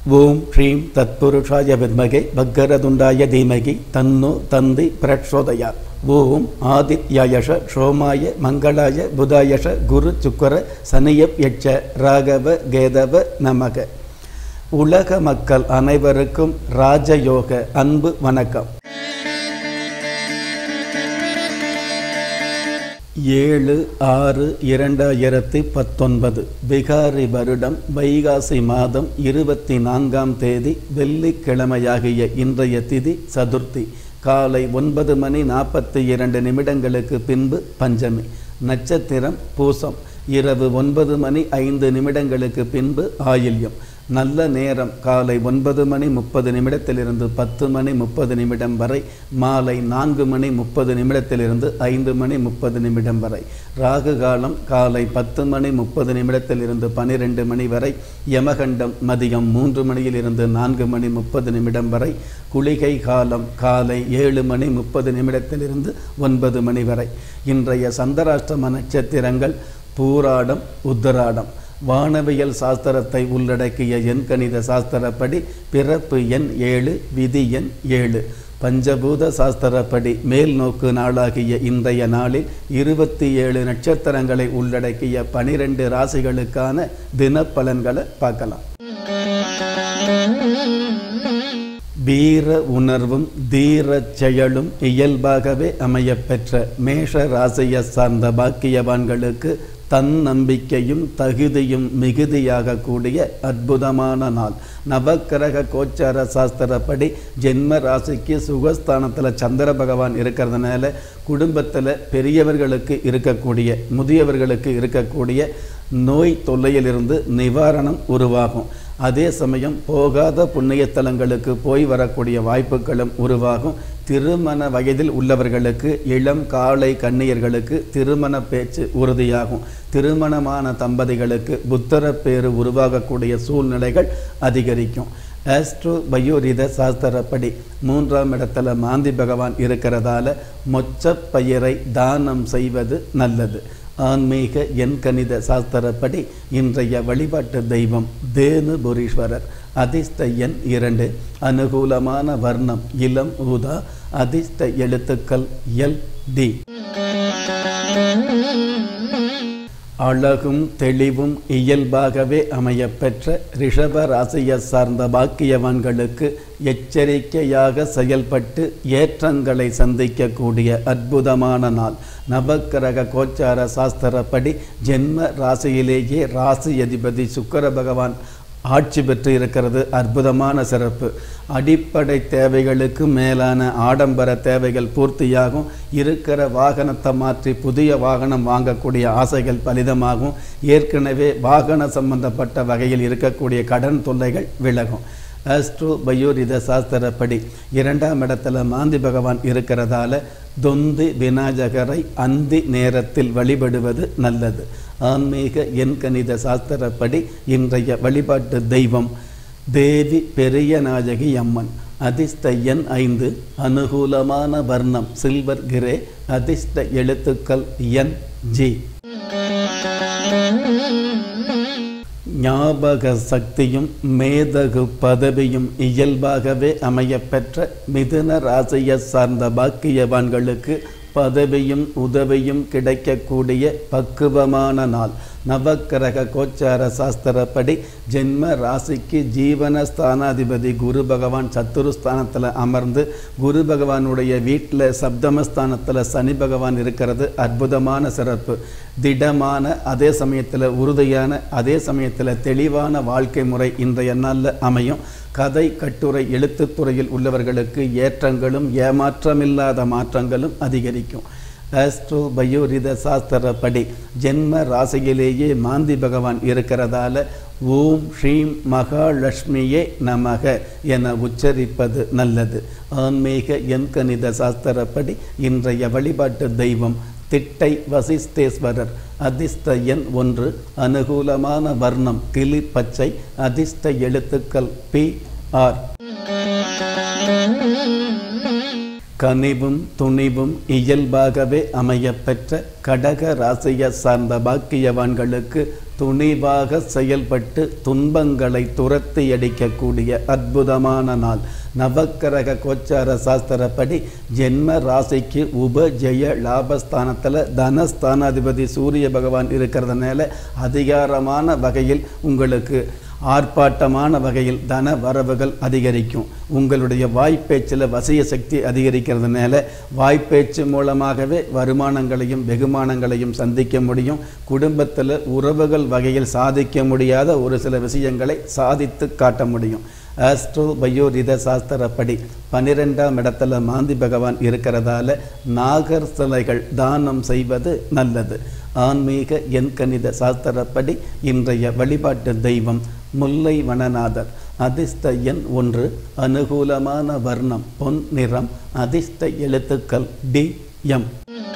ஓம் ஸ்ரீம் தத்புருஷாய வித்மகே பக்கரதுண்டாய தீமகி தன்னோ தந்தி பிரச்சோதயா ஓம் ஆதித்யாயஷ சோமாய மங்களாய புதாயஷ குரு சுக்கர சனியப் யட்ச ராகவ கேதவ நமக உலக மக்கள் அனைவருக்கும் ராஜயோக அன்பு வணக்கம் ஏழு ஆறு இரண்டாயிரத்தி பத்தொன்பது பிகாரி வருடம் வைகாசி மாதம் இருபத்தி நான்காம் தேதி வெள்ளிக்கிழமையாகிய இன்றைய திதி சதுர்த்தி காலை ஒன்பது மணி நாற்பத்தி இரண்டு நிமிடங்களுக்கு பின்பு பஞ்சமி நட்சத்திரம் பூசம் இரவு ஒன்பது மணி ஐந்து நிமிடங்களுக்கு பின்பு ஆயில்யம் நல்ல நேரம் காலை ஒன்பது மணி முப்பது நிமிடத்திலிருந்து பத்து மணி முப்பது நிமிடம் வரை மாலை நான்கு மணி முப்பது நிமிடத்திலிருந்து ஐந்து மணி முப்பது நிமிடம் வரை ராகு காலம் காலை பத்து மணி முப்பது நிமிடத்திலிருந்து பனிரெண்டு மணி வரை யமகண்டம் மதியம் மூன்று மணியிலிருந்து நான்கு மணி முப்பது நிமிடம் வரை குளிகை காலம் காலை ஏழு மணி முப்பது நிமிடத்திலிருந்து ஒன்பது மணி வரை இன்றைய சந்தராஷ்டிரம நட்சத்திரங்கள் பூராடம் உத்தராடம் வானவியல் சாஸ்திரத்தை உள்ளடக்கிய எண்கணித சாஸ்திரப்படி பிறப்பு எண் ஏழு விதி எண் ஏழு பஞ்சபூத சாஸ்திரப்படி மேல் நோக்கு நாளாகிய இன்றைய நாளில் இருபத்தி ஏழு நட்சத்திரங்களை உள்ளடக்கிய பனிரெண்டு ராசிகளுக்கான தினப்பலன்களை பார்க்கலாம் வீர உணர்வும் தீரச் செயலும் இயல்பாகவே அமையப்பெற்ற மேஷ ராசியை சார்ந்த பாக்கியவான்களுக்கு தன்னம்பிக்கையும் தகுதியும் மிகுதியாக கூடிய அற்புதமான நாள் நவக்கிரக கோச்சார சாஸ்திரப்படி ஜென்ம ராசிக்கு சுகஸ்தானத்தில் சந்திர பகவான் இருக்கிறதுனால குடும்பத்தில் பெரியவர்களுக்கு இருக்கக்கூடிய முதியவர்களுக்கு இருக்கக்கூடிய நோய் தொல்லையிலிருந்து நிவாரணம் உருவாகும் அதே சமயம் போகாத புண்ணியத்தலங்களுக்கு போய் வரக்கூடிய வாய்ப்புகளும் உருவாகும் திருமண வயதில் உள்ளவர்களுக்கு இளம் காலை கன்னியர்களுக்கு திருமண பேச்சு உறுதியாகும் திருமணமான தம்பதிகளுக்கு புத்தர பேரு உருவாகக்கூடிய சூழ்நிலைகள் அதிகரிக்கும் ஆஸ்ட்ரோ பயோரித சாஸ்திரப்படி மூன்றாம் இடத்துல மாந்தி பகவான் இருக்கிறதால மொச்சப் பயிரை தானம் செய்வது நல்லது ஆன்மீக எண்கணித சாஸ்திரப்படி இன்றைய வழிபாட்டு தெய்வம் தேனுபுரீஸ்வரர் அதிர்ஷ்ட எண் இரண்டு அனுகூலமான வர்ணம் இளம் ஊதா அதிர்ஷ்ட எழுத்துக்கள் எல் டி அழகும் தெளிவும் இயல்பாகவே அமையப்பெற்ற ரிஷப ராசியை சார்ந்த பாக்கியவான்களுக்கு எச்சரிக்கையாக செயல்பட்டு ஏற்றங்களை சந்திக்கக்கூடிய அற்புதமான நாள் நவக்கிரக கோச்சார சாஸ்திரப்படி ஜென்ம ராசியிலேயே ராசி அதிபதி சுக்கர பகவான் ஆட்சி பெற்று இருக்கிறது அற்புதமான சிறப்பு அடிப்படை தேவைகளுக்கு மேலான ஆடம்பர தேவைகள் பூர்த்தியாகும் இருக்கிற வாகனத்தை மாற்றி புதிய வாகனம் வாங்கக்கூடிய ஆசைகள் பலிதமாகும் ஏற்கனவே வாகன சம்பந்தப்பட்ட வகையில் இருக்கக்கூடிய கடன் தொல்லைகள் விலகும் ஆஸ்ட்ரோ பயோரித சாஸ்திரப்படி இரண்டாம் இடத்துல மாந்தி பகவான் இருக்கிறதால தொந்தி விநாயகரை அந்தி நேரத்தில் வழிபடுவது நல்லது ஆன்மீக எண்கணித சாஸ்திரப்படி இன்றைய வழிபாட்டு தெய்வம் தேவி பெரிய நாயகி அம்மன் அதிர்ஷ்ட எண் ஐந்து அனுகூலமான வர்ணம் சில்வர் கிரே அதிர்ஷ்ட எழுத்துக்கள் என் ஜி ஞாபக சக்தியும் மேதகு பதவியும் இயல்பாகவே அமையப்பெற்ற மிதுன ராசியை சார்ந்த பாக்கியவான்களுக்கு பதவியும் உதவியும் கிடைக்கக்கூடிய பக்குவமான நாள் நவக்கிரக கோச்சார சாஸ்திரப்படி ஜென்ம ராசிக்கு ஜீவன ஸ்தானாதிபதி குரு பகவான் சத்துருஸ்தானத்தில் அமர்ந்து குரு பகவானுடைய வீட்டில் சப்தமஸ்தானத்தில் சனி பகவான் இருக்கிறது அற்புதமான சிறப்பு திடமான அதே சமயத்தில் உறுதியான அதே சமயத்தில் தெளிவான வாழ்க்கை முறை இன்றைய நாளில் அமையும் கதை கட்டுரை எழுத்துத்துறையில் உள்ளவர்களுக்கு ஏற்றங்களும் ஏமாற்றமில்லாத மாற்றங்களும் அதிகரிக்கும் ஆஸ்ட்ரோ பயோரித சாஸ்திரப்படி ஜென்ம ராசியிலேயே மாந்தி பகவான் இருக்கிறதால ஓம் ஸ்ரீம் மகாலட்சுமியே நமக என உச்சரிப்பது நல்லது ஆன்மீக எண்கணித சாஸ்திரப்படி இன்றைய வழிபாட்டு தெய்வம் திட்டை வசிஷ்டேஸ்வரர் அதிர்ஷ்ட எண் ஒன்று அனுகூலமான வர்ணம் கிளி பச்சை அதிர்ஷ்ட எழுத்துக்கள் பி ஆர் கனிவும் துணிவும் இயல்பாகவே அமையப்பெற்ற கடக ராசியை சார்ந்த பாக்கியவான்களுக்கு துணிவாக செயல்பட்டு துன்பங்களை துரத்தி அடிக்கக்கூடிய அற்புதமான நாள் நவக்கிரக கோச்சார சாஸ்திரப்படி ஜென்ம ராசிக்கு உப ஜெய லாபஸ்தானத்தில் தனஸ்தானாதிபதி சூரிய பகவான் இருக்கிறதுனால அதிகாரமான வகையில் உங்களுக்கு ஆர்ப்பாட்டமான வகையில் தன வரவுகள் அதிகரிக்கும் உங்களுடைய வாய்ப்பேச்சில் வசிய சக்தி அதிகரிக்கிறதுனால வாய்ப்பேச்சு மூலமாகவே வருமானங்களையும் வெகுமானங்களையும் சந்திக்க முடியும் குடும்பத்தில் உறவுகள் வகையில் சாதிக்க முடியாத ஒரு சில விஷயங்களை சாதித்து காட்ட முடியும் ஆஸ்ட்ரோ பயோரித சாஸ்திரப்படி பன்னிரெண்டாம் இடத்துல மாந்தி பகவான் இருக்கிறதால நாகர் சிலைகள் தானம் செய்வது நல்லது ஆன்மீக எண்கணித சாஸ்திரப்படி இன்றைய வழிபாட்டு தெய்வம் முல்லை வனநாதர் அதிர்ஷ்ட எண் ஒன்று அனுகூலமான வர்ணம் பொன் நிறம் அதிர்ஷ்ட எழுத்துக்கள் டி எம்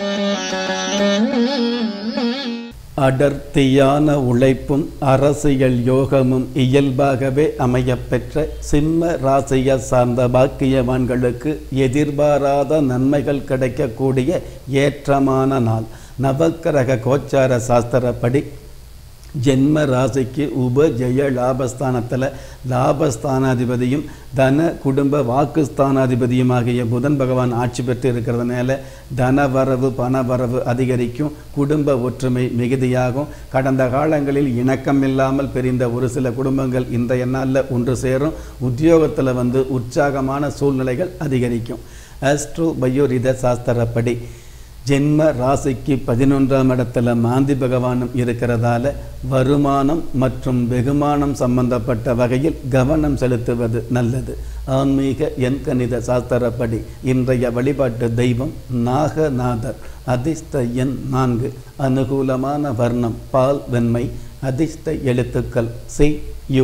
அடர்த்தியான உழைப்பும் அரசியல் யோகமும் இயல்பாகவே அமையப்பெற்ற சிம்ம ராசியை சார்ந்த பாக்கியவான்களுக்கு எதிர்பாராத நன்மைகள் கிடைக்கக்கூடிய ஏற்றமான நாள் நவக்கிரக கோச்சார சாஸ்திரப்படி ஜென்ம ராசிக்கு உப ஜெய லாபஸ்தானத்தில் லாபஸ்தானாதிபதியும் தன குடும்ப வாக்குஸ்தானாதிபதியுமாகிய புதன் பகவான் ஆட்சி பெற்று இருக்கிறதுனால தன வரவு பண வரவு அதிகரிக்கும் குடும்ப ஒற்றுமை மிகுதியாகும் கடந்த காலங்களில் இணக்கம் இல்லாமல் பிரிந்த ஒரு சில குடும்பங்கள் இன்றைய நாளில் ஒன்று சேரும் உத்தியோகத்தில் வந்து உற்சாகமான சூழ்நிலைகள் அதிகரிக்கும் ஆஸ்ட்ரோ பயோரித சாஸ்திரப்படி ஜென்ம ராசிக்கு பதினொன்றாம் இடத்துல மாந்தி பகவானும் இருக்கிறதால வருமானம் மற்றும் வெகுமானம் சம்பந்தப்பட்ட வகையில் கவனம் செலுத்துவது நல்லது ஆன்மீக எண்கணித சாஸ்திரப்படி இன்றைய வழிபாட்டு தெய்வம் நாகநாதர் அதிர்ஷ்ட எண் நான்கு அனுகூலமான வர்ணம் பால் வெண்மை அதிர்ஷ்ட எழுத்துக்கள் சி யு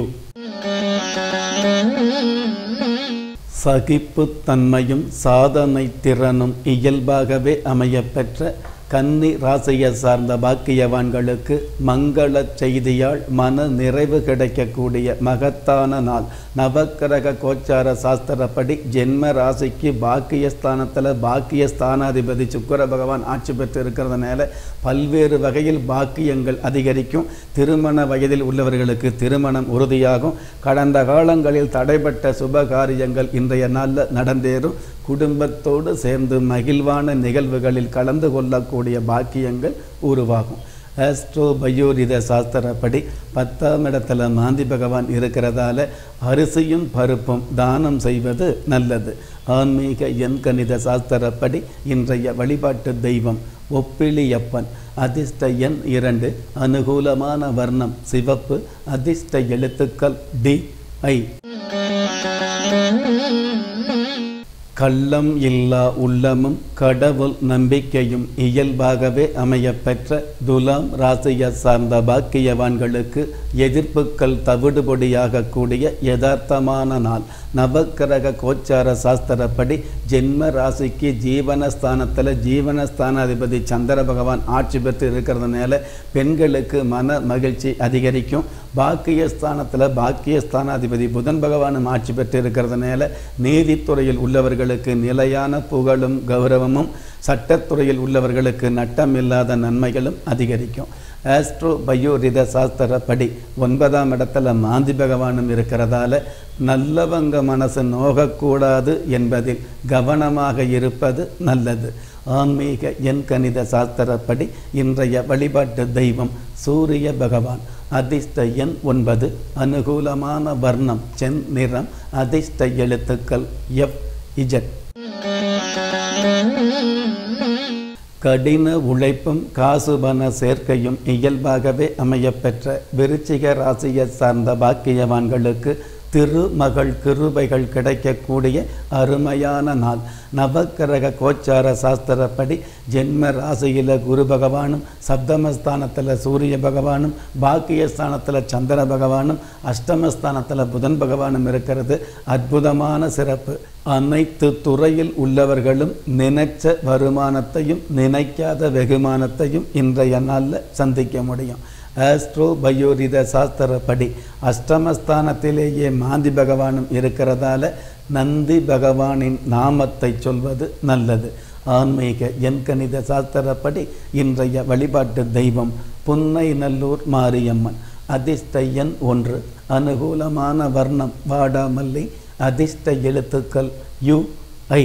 சகிப்புத்தன்மையும் சாதனை திறனும் இயல்பாகவே அமையப்பெற்ற கன்னி ராசியை சார்ந்த பாக்கியவான்களுக்கு மங்கள செய்தியால் மன நிறைவு கிடைக்கக்கூடிய மகத்தான நாள் நவக்கிரக கோச்சார சாஸ்திரப்படி ஜென்ம ராசிக்கு பாக்கியஸ்தானத்தில் பாக்கியஸ்தானாதிபதி சுக்கர பகவான் ஆட்சி பெற்று இருக்கிறதுனால பல்வேறு வகையில் பாக்கியங்கள் அதிகரிக்கும் திருமண வயதில் உள்ளவர்களுக்கு திருமணம் உறுதியாகும் கடந்த காலங்களில் தடைப்பட்ட சுப காரியங்கள் இன்றைய நாளில் நடந்தேறும் குடும்பத்தோடு சேர்ந்து மகிழ்வான நிகழ்வுகளில் கலந்து கொள்ளக்கூடிய பாக்கியங்கள் உருவாகும் ஆஸ்ட்ரோ பயோரித சாஸ்திரப்படி பத்தாம் இடத்துல மாந்தி பகவான் இருக்கிறதால அரிசியும் பருப்பும் தானம் செய்வது நல்லது ஆன்மீக எண்கணித சாஸ்திரப்படி இன்றைய வழிபாட்டு தெய்வம் ஒப்பிலியப்பன் அதிர்ஷ்ட எண் இரண்டு அனுகூலமான வர்ணம் சிவப்பு அதிர்ஷ்ட எழுத்துக்கள் டி ஐ கள்ளம் இல்லா உள்ளமும் கடவுள் நம்பிக்கையும் இயல்பாகவே அமையப்பெற்ற துலாம் ராசியை சார்ந்த பாக்கியவான்களுக்கு எதிர்ப்புகள் தவிடுபொடியாகக்கூடிய யதார்த்தமான நாள் நவக்கிரக கோச்சார சாஸ்திரப்படி ஜென்ம ராசிக்கு ஜீவனஸ்தானத்தில் ஜீவனஸ்தானாதிபதி சந்திர பகவான் ஆட்சி பெற்று இருக்கிறதுனால பெண்களுக்கு மன மகிழ்ச்சி அதிகரிக்கும் பாக்கியஸ்தானத்தில் பாக்கியஸ்தானாதிபதி புதன் பகவானும் ஆட்சி பெற்று இருக்கிறதுனால நீதித்துறையில் உள்ளவர்களுக்கு நிலையான புகழும் கௌரவமும் சட்டத்துறையில் உள்ளவர்களுக்கு நட்டமில்லாத நன்மைகளும் அதிகரிக்கும் ஆஸ்ட்ரோ பயோரித சாஸ்திரப்படி ஒன்பதாம் இடத்துல மாந்தி பகவானும் இருக்கிறதால நல்லவங்க மனசு நோகக்கூடாது என்பதில் கவனமாக இருப்பது நல்லது ஆன்மீக எண்கணித சாஸ்திரப்படி இன்றைய வழிபாட்டு தெய்வம் சூரிய பகவான் அதிர்ஷ்ட எண் ஒன்பது அனுகூலமான வர்ணம் சென் நிறம் அதிர்ஷ்ட எழுத்துக்கள் எஃப் இஜட் கடின உழைப்பும் காசுபன சேர்க்கையும் இயல்பாகவே அமையப்பெற்ற விருச்சிக ராசியை சார்ந்த பாக்கியவான்களுக்கு திருமகள் கிருபைகள் கிடைக்கக்கூடிய அருமையான நாள் நவக்கிரக கோச்சார சாஸ்திரப்படி ஜென்ம ராசியில் குரு பகவானும் சப்தமஸ்தானத்தில் சூரிய பகவானும் பாக்கியஸ்தானத்தில் சந்திர பகவானும் அஷ்டமஸ்தானத்தில் புதன் பகவானும் இருக்கிறது அற்புதமான சிறப்பு அனைத்து துறையில் உள்ளவர்களும் நினைச்ச வருமானத்தையும் நினைக்காத வெகுமானத்தையும் இன்றைய நாளில் சந்திக்க முடியும் ஆஸ்ட்ரோ பயோரித சாஸ்திரப்படி அஷ்டமஸ்தானத்திலேயே மாந்தி பகவானும் இருக்கிறதால நந்தி பகவானின் நாமத்தை சொல்வது நல்லது ஆன்மீக எண்கணித சாஸ்திரப்படி இன்றைய வழிபாட்டு தெய்வம் புன்னை நல்லூர் மாரியம்மன் அதிர்ஷ்ட எண் ஒன்று அனுகூலமான வர்ணம் வாடாமல்லி அதிர்ஷ்ட எழுத்துக்கள் யு ஐ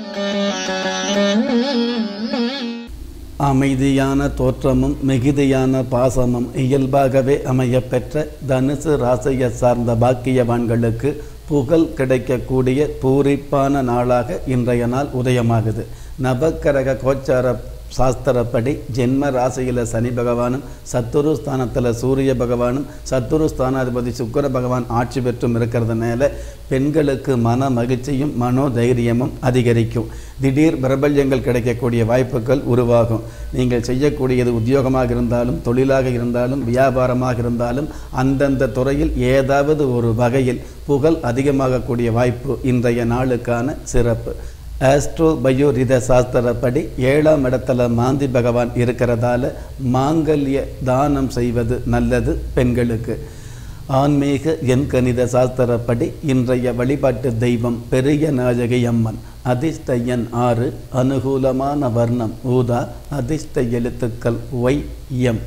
அமைதியான தோற்றமும் மிகுதியான பாசமும் இயல்பாகவே அமையப்பெற்ற தனுசு ராசியை சார்ந்த பாக்கியவான்களுக்கு புகழ் கிடைக்கக்கூடிய பூரிப்பான நாளாக இன்றைய நாள் உதயமாகுது நவக்கரக கோச்சார சாஸ்திரப்படி ஜென்ம ராசியில் சனி பகவானும் சத்துரு ஸ்தானத்தில் சூரிய பகவானும் சத்துரு ஸ்தானாதிபதி சுக்கர பகவான் ஆட்சி பெற்றும் இருக்கிறதுனால பெண்களுக்கு மன மகிழ்ச்சியும் மனோதைரியமும் அதிகரிக்கும் திடீர் பிரபல்யங்கள் கிடைக்கக்கூடிய வாய்ப்புகள் உருவாகும் நீங்கள் செய்யக்கூடியது உத்தியோகமாக இருந்தாலும் தொழிலாக இருந்தாலும் வியாபாரமாக இருந்தாலும் அந்தந்த துறையில் ஏதாவது ஒரு வகையில் புகழ் அதிகமாகக்கூடிய வாய்ப்பு இன்றைய நாளுக்கான சிறப்பு ஆஸ்ட்ரோ பயோரித சாஸ்திரப்படி ஏழாம் இடத்துல மாந்தி பகவான் இருக்கிறதால மாங்கல்ய தானம் செய்வது நல்லது பெண்களுக்கு ஆன்மீக எண்கணித சாஸ்திரப்படி இன்றைய வழிபாட்டு தெய்வம் பெரிய நாயகி அம்மன் அதிர்ஷ்ட எண் ஆறு அனுகூலமான வர்ணம் ஊதா அதிர்ஷ்ட எழுத்துக்கள் ஒய் எம்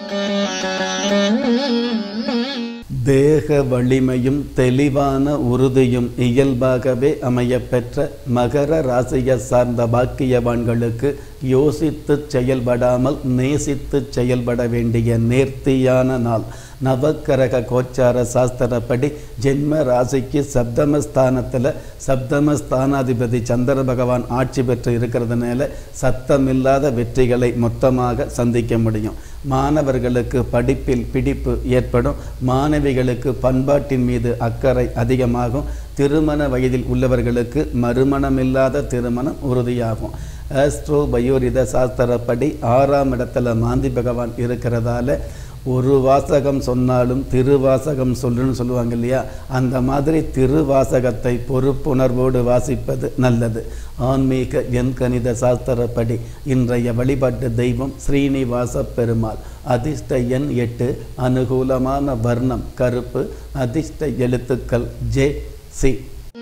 தேக வலிமையும் தெளிவான உறுதியும் இயல்பாகவே அமையப்பெற்ற மகர ராசியை சார்ந்த பாக்கியவான்களுக்கு யோசித்து செயல்படாமல் நேசித்து செயல்பட வேண்டிய நேர்த்தியான நாள் நவக்கரக கோச்சார சாஸ்திரப்படி ஜென்ம ராசிக்கு சப்தமஸ்தானத்தில் சப்தமஸ்தானாதிபதி சந்திர பகவான் ஆட்சி பெற்று இருக்கிறதுனால சத்தமில்லாத வெற்றிகளை மொத்தமாக சந்திக்க முடியும் மாணவர்களுக்கு படிப்பில் பிடிப்பு ஏற்படும் மாணவிகளுக்கு பண்பாட்டின் மீது அக்கறை அதிகமாகும் திருமண வயதில் உள்ளவர்களுக்கு மறுமணமில்லாத திருமணம் உறுதியாகும் ஆஸ்ட்ரோ பயோரித சாஸ்திரப்படி ஆறாம் இடத்துல மாந்தி பகவான் இருக்கிறதால ஒரு வாசகம் சொன்னாலும் திருவாசகம் சொல்லுன்னு சொல்லுவாங்க இல்லையா அந்த மாதிரி திருவாசகத்தை பொறுப்புணர்வோடு வாசிப்பது நல்லது ஆன்மீக எண்கணித சாஸ்திரப்படி இன்றைய வழிபாட்டு தெய்வம் ஸ்ரீனிவாச பெருமாள் அதிர்ஷ்ட எண் எட்டு அனுகூலமான வர்ணம் கருப்பு அதிர்ஷ்ட எழுத்துக்கள் ஜே சி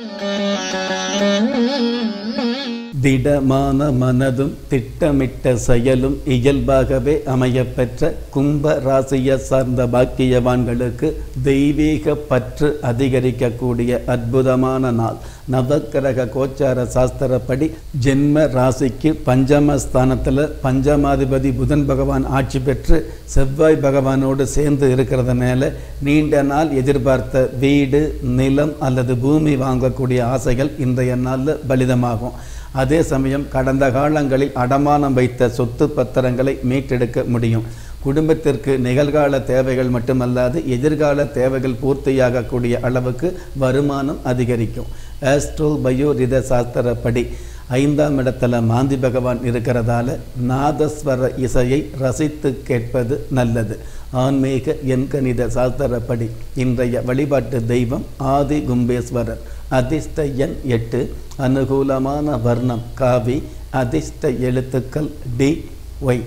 திடமான மனதும் திட்டமிட்ட செயலும் இயல்பாகவே அமையப்பெற்ற கும்ப ராசியை சார்ந்த பாக்கியவான்களுக்கு தெய்வீக பற்று அதிகரிக்கக்கூடிய அற்புதமான நாள் நவக்கிரக கோச்சார சாஸ்திரப்படி ஜென்ம ராசிக்கு பஞ்சம ஸ்தானத்தில் பஞ்சமாதிபதி புதன் பகவான் ஆட்சி பெற்று செவ்வாய் பகவானோடு சேர்ந்து இருக்கிறதுனால நீண்ட நாள் எதிர்பார்த்த வீடு நிலம் அல்லது பூமி வாங்கக்கூடிய ஆசைகள் இன்றைய நாளில் பலிதமாகும் அதே சமயம் கடந்த காலங்களில் அடமானம் வைத்த சொத்து பத்திரங்களை மீட்டெடுக்க முடியும் குடும்பத்திற்கு நிகழ்கால தேவைகள் மட்டுமல்லாது எதிர்கால தேவைகள் பூர்த்தியாகக்கூடிய அளவுக்கு வருமானம் அதிகரிக்கும் ஆஸ்ட்ரோ பயோரித சாஸ்திரப்படி ஐந்தாம் இடத்துல மாந்தி பகவான் இருக்கிறதால நாதஸ்வர இசையை ரசித்து கேட்பது நல்லது ஆன்மீக எண்கணித சாஸ்திரப்படி இன்றைய வழிபாட்டு தெய்வம் ஆதி கும்பேஸ்வரர் அதிர்ஷ்ட எண் எட்டு அனுகூலமான வர்ணம் காவி அதிர்ஷ்ட எழுத்துக்கள் டி ஒய்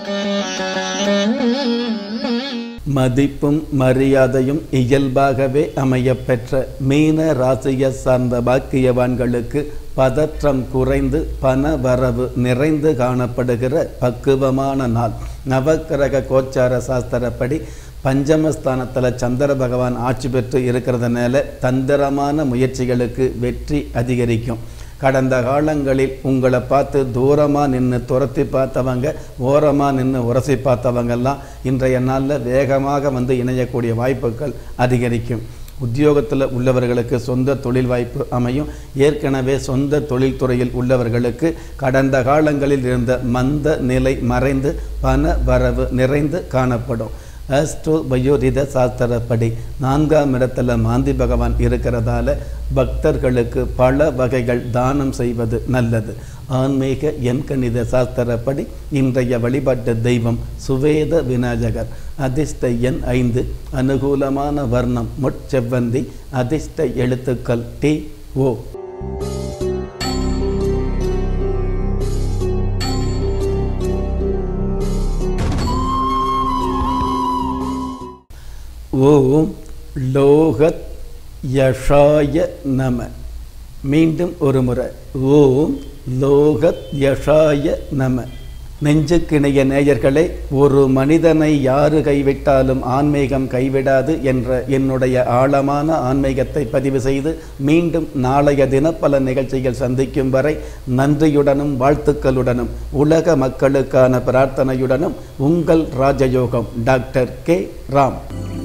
மதிப்பும் மரியாதையும் இயல்பாகவே அமையப்பெற்ற மீன ராசியை சார்ந்த பாக்கியவான்களுக்கு பதற்றம் குறைந்து பண வரவு நிறைந்து காணப்படுகிற பக்குவமான நாள் நவக்கிரக கோச்சார சாஸ்திரப்படி பஞ்சமஸ்தானத்தில் சந்திர பகவான் ஆட்சி பெற்று இருக்கிறதுனால தந்திரமான முயற்சிகளுக்கு வெற்றி அதிகரிக்கும் கடந்த காலங்களில் உங்களை பார்த்து தூரமாக நின்று துரத்தி பார்த்தவங்க ஓரமாக நின்று உரசி பார்த்தவங்கெல்லாம் இன்றைய நாளில் வேகமாக வந்து இணையக்கூடிய வாய்ப்புகள் அதிகரிக்கும் உத்தியோகத்தில் உள்ளவர்களுக்கு சொந்த தொழில் வாய்ப்பு அமையும் ஏற்கனவே சொந்த தொழில்துறையில் உள்ளவர்களுக்கு கடந்த காலங்களில் இருந்த மந்த நிலை மறைந்து பண வரவு நிறைந்து காணப்படும் ஆஸ்ட்ரோ பயோரித சாஸ்திரப்படி நான்காம் இடத்துல மாந்தி பகவான் இருக்கிறதால பக்தர்களுக்கு பல வகைகள் தானம் செய்வது நல்லது ஆன்மீக எண்கணித சாஸ்திரப்படி இன்றைய வழிபாட்டு தெய்வம் சுவேத விநாயகர் அதிர்ஷ்ட எண் ஐந்து அனுகூலமான வர்ணம் முட்செவ்வந்தி அதிர்ஷ்ட எழுத்துக்கள் டி ஓ ஓம் லோகத் யஷாய நம மீண்டும் ஒரு முறை ஓம் லோகத் யஷாய நம நெஞ்சுக்கிணைய நேயர்களே ஒரு மனிதனை யாரு கைவிட்டாலும் ஆன்மீகம் கைவிடாது என்ற என்னுடைய ஆழமான ஆன்மீகத்தை பதிவு செய்து மீண்டும் நாளைய தினப்பல நிகழ்ச்சிகள் சந்திக்கும் வரை நன்றியுடனும் வாழ்த்துக்களுடனும் உலக மக்களுக்கான பிரார்த்தனையுடனும் உங்கள் ராஜயோகம் டாக்டர் கே ராம்